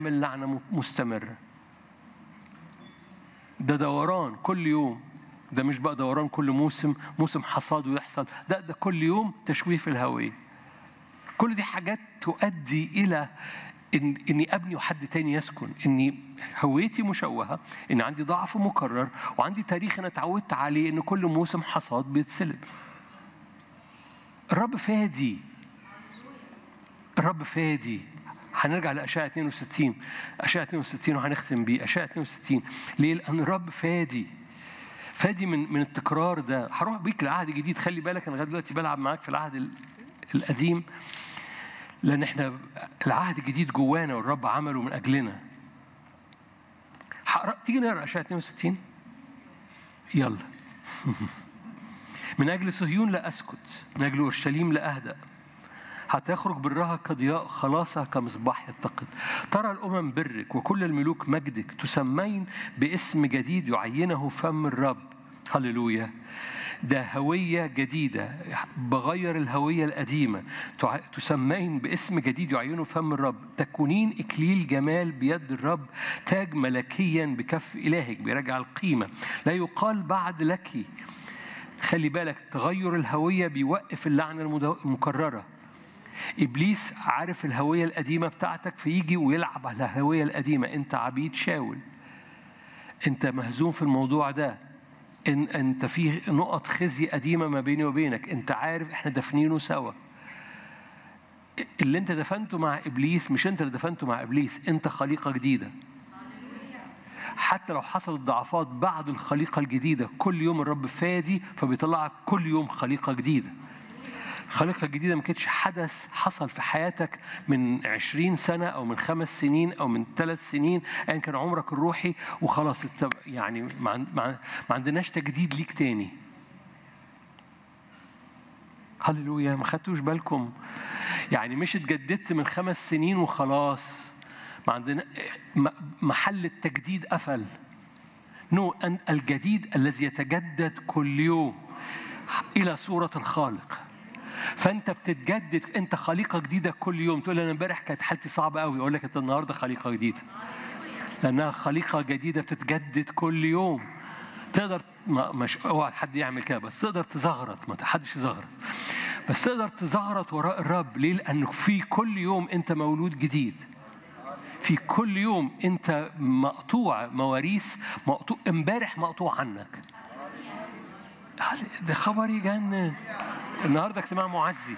اللعنة مستمرة ده دوران كل يوم ده مش بقى دوران كل موسم موسم حصاد ويحصل ده ده كل يوم تشويه في الهوية كل دي حاجات تؤدي إلى إن إني أبني وحد تاني يسكن إني هويتي مشوهة إن عندي ضعف مكرر وعندي تاريخ أنا اتعودت عليه إن كل موسم حصاد بيتسلب الرب فادي الرب فادي هنرجع لأشعة 62 أشعة 62 وهنختم بيه أشعة 62 ليه؟ لأن الرب فادي فادي من من التكرار ده هروح بيك لعهد جديد خلي بالك أنا لغاية دلوقتي بلعب معاك في العهد القديم لأن احنا العهد الجديد جوانا والرب عمله من أجلنا تيجي نقرا أشعة 62 يلا من أجل صهيون لا أسكت من أجل أورشليم لا أهدأ حتى يخرج برها كضياء خلاصها كمصباح يتقد ترى الأمم برك وكل الملوك مجدك تسمين باسم جديد يعينه فم الرب هللويا ده هوية جديدة بغير الهوية القديمة تسمين باسم جديد يعينه فم الرب تكونين إكليل جمال بيد الرب تاج ملكيا بكف إلهك بيرجع القيمة لا يقال بعد لك خلي بالك تغير الهوية بيوقف اللعنة المكررة ابليس عارف الهويه القديمه بتاعتك فيجي ويلعب على الهويه القديمه انت عبيد شاول انت مهزوم في الموضوع ده إن انت في نقط خزي قديمه ما بيني وبينك انت عارف احنا دفنينه سوا اللي انت دفنته مع ابليس مش انت اللي دفنته مع ابليس انت خليقه جديده حتى لو حصلت ضعفات بعد الخليقه الجديده كل يوم الرب فادي فبيطلعك كل يوم خليقه جديده الخليقة الجديدة ما كانتش حدث حصل في حياتك من عشرين سنة أو من خمس سنين أو من ثلاث سنين أيا كان عمرك الروحي وخلاص يعني ما عندناش تجديد ليك تاني هللويا ما خدتوش بالكم يعني مش اتجددت من خمس سنين وخلاص ما عندنا محل التجديد قفل نو no. الجديد الذي يتجدد كل يوم إلى صورة الخالق فانت بتتجدد انت خليقه جديده كل يوم تقول انا امبارح كانت حالتي صعبه قوي اقول لك انت النهارده خليقه جديده لانها خليقه جديده بتتجدد كل يوم تقدر ما مش اوعى حد يعمل كده بس تقدر تزغرط ما حدش يزغرط بس تقدر تزغرط وراء الرب ليه لانه في كل يوم انت مولود جديد في كل يوم انت مقطوع مواريث مقطوع امبارح مقطوع عنك ده خبر يجنن النهارده اجتماع معزي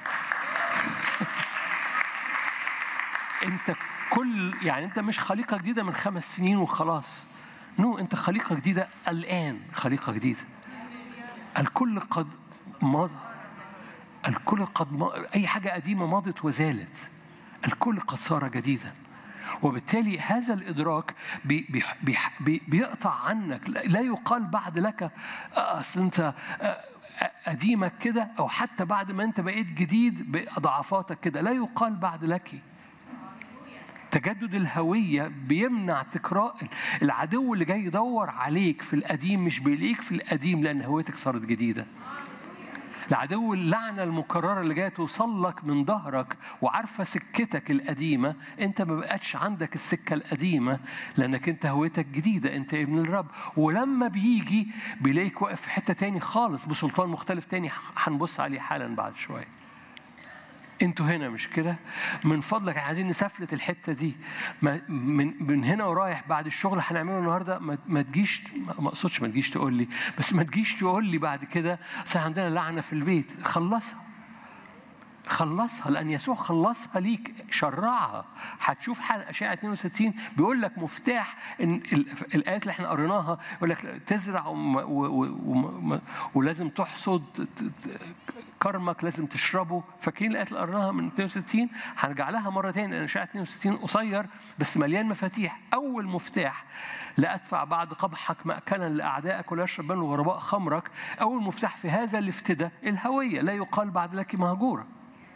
انت كل يعني انت مش خليقه جديده من خمس سنين وخلاص نو انت خليقه جديده الان خليقه جديده الكل قد مضى الكل قد مضى. اي حاجه قديمه مضت وزالت الكل قد صار جديدا وبالتالي هذا الادراك بي بي بي بيقطع عنك لا يقال بعد لك اصل انت قديمك كده او حتى بعد ما انت بقيت جديد بضعفاتك كده لا يقال بعد لك تجدد الهوية بيمنع تكرار العدو اللي جاي يدور عليك في القديم مش بيلاقيك في القديم لأن هويتك صارت جديدة العدو اللعنة المكررة اللي جاية توصل لك من ظهرك وعارفة سكتك القديمة أنت ما بقتش عندك السكة القديمة لأنك أنت هويتك جديدة أنت ابن الرب ولما بيجي بيلاقيك واقف في حتة تاني خالص بسلطان مختلف تاني هنبص عليه حالا بعد شوية انتوا هنا مش كده من فضلك عايزين نسفلت الحته دي من من هنا ورايح بعد الشغل هنعمله النهارده ما, ما تجيش ما اقصدش ما تجيش تقول لي بس ما تجيش تقول لي بعد كده اصل عندنا لعنه في البيت خلصها خلصها لان يسوع خلصها ليك شرعها هتشوف حلقه اشعه 62 بيقول لك مفتاح ان الايات اللي احنا قريناها يقول لك تزرع وم و و ولازم تحصد كرمك لازم تشربه فاكرين الايات اللي قريناها من 62 هنرجع لها مره ثانيه لان اشعه 62 قصير بس مليان مفاتيح اول مفتاح لا ادفع بعد قبحك ماكلا لاعدائك ولا يشرب من الغرباء خمرك اول مفتاح في هذا الافتداء الهويه لا يقال بعد لك مهجوره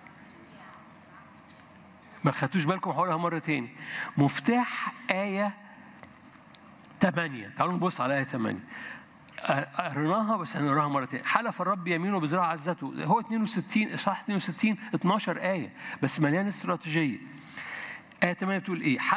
ما خدتوش بالكم هقولها مرة تاني مفتاح آية 8 تعالوا نبص على آية 8 قريناها بس هنقراها مرة تاني حلف الرب يمينه بذراع عزته هو 62 إصحاح 62 12 آية بس مليان استراتيجية آية 8 بتقول إيه